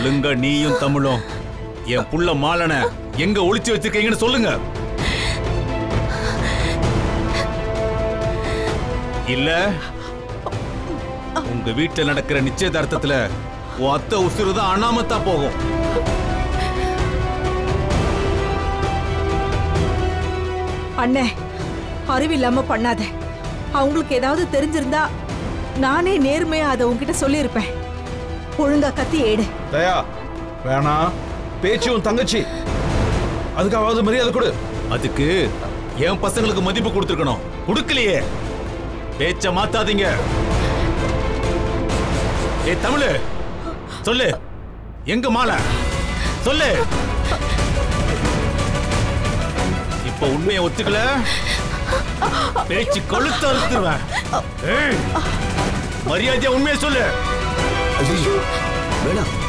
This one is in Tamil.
ஒழுங்கா நீயும் தமிழும் என் புள்ள மாலனை எங்க ஒளிச்சு வச்சிருக்கீங்கன்னு சொல்லுங்க இல்ல உங்க வீட்டுல நடக்கிற நிச்சயதார்த்தத்துல உன் அத்தை உசுறு தான் அனாமத்தா போகும் அண்ணே அறிவில்லாம பண்ணாத அவங்களுக்கு ஏதாவது தெரிஞ்சிருந்தா நானே நேர்மையா அதை உன்கிட்ட சொல்லியிருப்பேன் ஒழுங்கா கத்தி ஏடு தயா வேணாம் பேச்சு உன் தங்கச்சி அதுக்காவது மரியாதை கொடு அதுக்கு என் பசங்களுக்கு மதிப்பு கொடுத்துருக்கணும் கொடுக்கலையே பேச்ச மாத்தாதீங்க ஏ தமிழு சொல்லு எங்க மாலை சொல்லு இப்ப உண்மையை ஒத்துக்கல பேச்சு கொளுத்து அறுத்துருவேன் ஏய், மரியாதையா உண்மையை சொல்லு ஐயோ வேணாம்